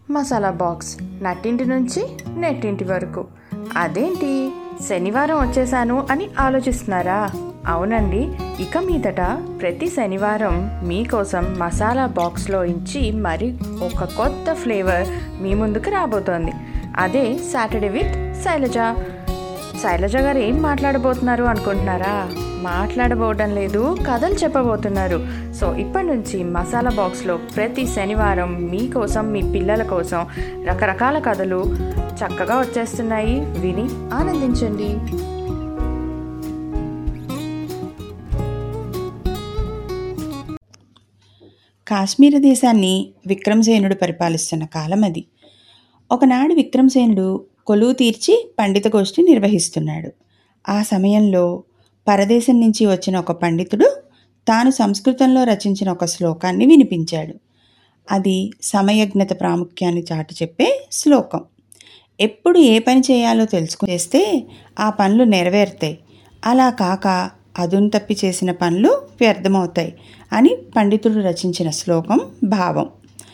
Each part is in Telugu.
మసాలా బాక్స్ నట్టింటి నుంచి నెట్టింటి వరకు అదేంటి శనివారం వచ్చేసాను అని ఆలోచిస్తున్నారా అవునండి ఇక మీదట ప్రతి శనివారం మీకోసం మసాలా బాక్స్లో ఇచ్చి మరి ఒక కొత్త ఫ్లేవర్ మీ ముందుకు రాబోతోంది అదే సాటర్డే విత్ శైలజ శైలజ గారు ఏం మాట్లాడబోతున్నారు అనుకుంటున్నారా మాట్లాడబోవడం లేదు కథలు చెప్పబోతున్నారు సో ఇప్పటి నుంచి మసాలా బాక్స్లో ప్రతి శనివారం మీకోసం మీ పిల్లల కోసం రకరకాల కథలు చక్కగా వచ్చేస్తున్నాయి విని ఆనందించండి కాశ్మీర దేశాన్ని విక్రమసేనుడు పరిపాలిస్తున్న కాలం అది ఒకనాడు విక్రమసేనుడు కొలువు తీర్చి పండిత గోష్ఠి నిర్వహిస్తున్నాడు ఆ సమయంలో పరదేశం నుంచి వచ్చిన ఒక పండితుడు తాను సంస్కృతంలో రచించిన ఒక శ్లోకాన్ని వినిపించాడు అది సమయజ్ఞత ప్రాముఖ్యాన్ని చాటు చెప్పే శ్లోకం ఎప్పుడు ఏ పని చేయాలో తెలుసుకు చేస్తే ఆ పనులు నెరవేరుతాయి అలా కాక అదును తప్పి చేసిన పనులు వ్యర్థమవుతాయి అని పండితుడు రచించిన శ్లోకం భావం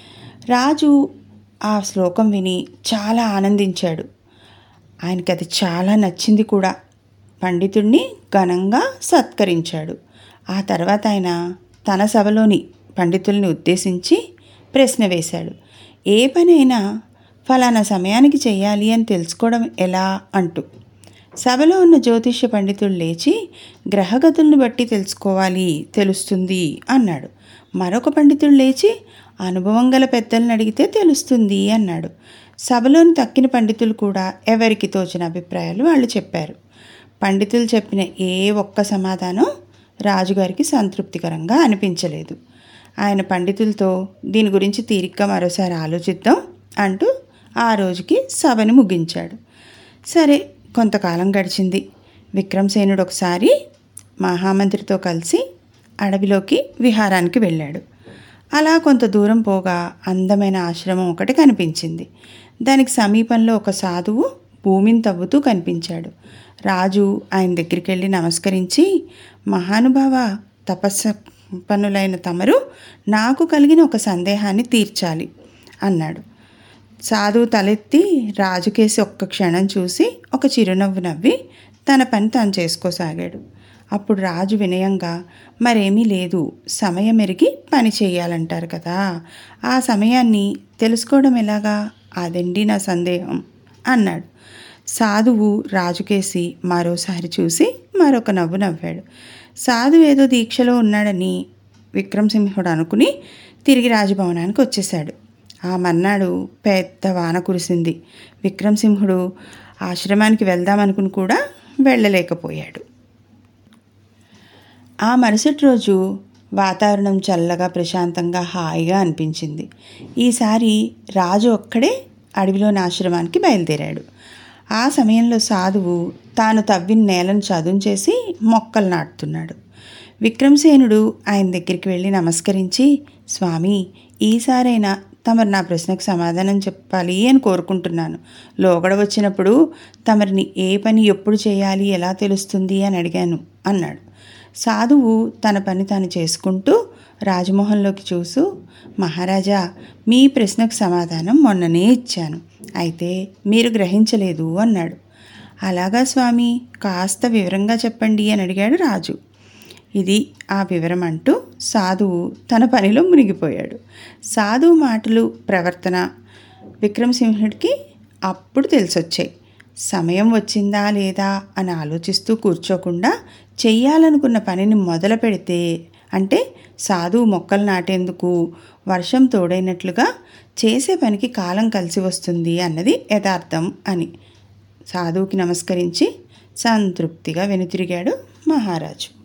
రాజు ఆ శ్లోకం విని చాలా ఆనందించాడు ఆయనకి అది చాలా నచ్చింది కూడా పండితుడిని ఘనంగా సత్కరించాడు ఆ తర్వాత ఆయన తన సభలోని పండితుల్ని ఉద్దేశించి ప్రశ్న వేశాడు ఏ పనైనా ఫలానా సమయానికి చెయ్యాలి అని తెలుసుకోవడం ఎలా అంటూ సభలో ఉన్న జ్యోతిష్య పండితుడు లేచి గ్రహగతులను బట్టి తెలుసుకోవాలి తెలుస్తుంది అన్నాడు మరొక పండితుడు లేచి అనుభవం గల పెద్దలను అడిగితే తెలుస్తుంది అన్నాడు సభలోని తక్కిన పండితులు కూడా ఎవరికి తోచిన అభిప్రాయాలు వాళ్ళు చెప్పారు పండితులు చెప్పిన ఏ ఒక్క సమాధానం రాజుగారికి సంతృప్తికరంగా అనిపించలేదు ఆయన పండితులతో దీని గురించి తీరిగ్గా మరోసారి ఆలోచిద్దాం అంటూ ఆ రోజుకి సభని ముగించాడు సరే కొంతకాలం గడిచింది విక్రమసేనుడు ఒకసారి మహామంత్రితో కలిసి అడవిలోకి విహారానికి వెళ్ళాడు అలా కొంత దూరం పోగా అందమైన ఆశ్రమం ఒకటి కనిపించింది దానికి సమీపంలో ఒక సాధువు భూమిని తవ్వుతూ కనిపించాడు రాజు ఆయన దగ్గరికి వెళ్ళి నమస్కరించి మహానుభావ తపస్సపన్నులైన తమరు నాకు కలిగిన ఒక సందేహాన్ని తీర్చాలి అన్నాడు సాధువు తలెత్తి రాజుకేసి ఒక్క క్షణం చూసి ఒక చిరునవ్వు నవ్వి తన పని తాను చేసుకోసాగాడు అప్పుడు రాజు వినయంగా మరేమీ లేదు సమయం ఎరిగి పని చేయాలంటారు కదా ఆ సమయాన్ని తెలుసుకోవడం ఎలాగా అదండి నా సందేహం అన్నాడు సాధువు రాజుకేసి మరోసారి చూసి మరొక నవ్వు నవ్వాడు సాధువు ఏదో దీక్షలో ఉన్నాడని విక్రమసింహుడు అనుకుని తిరిగి రాజభవనానికి వచ్చేశాడు ఆ మర్నాడు పెద్ద వాన కురిసింది విక్రమసింహుడు ఆశ్రమానికి వెళ్దామనుకుని కూడా వెళ్ళలేకపోయాడు ఆ మరుసటి రోజు వాతావరణం చల్లగా ప్రశాంతంగా హాయిగా అనిపించింది ఈసారి రాజు ఒక్కడే అడవిలోని ఆశ్రమానికి బయలుదేరాడు ఆ సమయంలో సాధువు తాను తవ్విన నేలను చదును చేసి మొక్కలు నాటుతున్నాడు విక్రమసేనుడు ఆయన దగ్గరికి వెళ్ళి నమస్కరించి స్వామి ఈసారైనా తమరు నా ప్రశ్నకు సమాధానం చెప్పాలి అని కోరుకుంటున్నాను లోగడ వచ్చినప్పుడు తమరిని ఏ పని ఎప్పుడు చేయాలి ఎలా తెలుస్తుంది అని అడిగాను అన్నాడు సాధువు తన పని తాను చేసుకుంటూ రాజమోహన్లోకి చూసు మహారాజా మీ ప్రశ్నకు సమాధానం మొన్ననే ఇచ్చాను అయితే మీరు గ్రహించలేదు అన్నాడు అలాగా స్వామి కాస్త వివరంగా చెప్పండి అని అడిగాడు రాజు ఇది ఆ వివరం అంటూ సాధువు తన పనిలో మునిగిపోయాడు సాధువు మాటలు ప్రవర్తన విక్రమసింహుడికి అప్పుడు తెలిసొచ్చాయి సమయం వచ్చిందా లేదా అని ఆలోచిస్తూ కూర్చోకుండా చెయ్యాలనుకున్న పనిని మొదలు పెడితే అంటే సాధువు మొక్కలు నాటేందుకు వర్షం తోడైనట్లుగా చేసే పనికి కాలం కలిసి వస్తుంది అన్నది యథార్థం అని సాధువుకి నమస్కరించి సంతృప్తిగా వెనుతిరిగాడు మహారాజు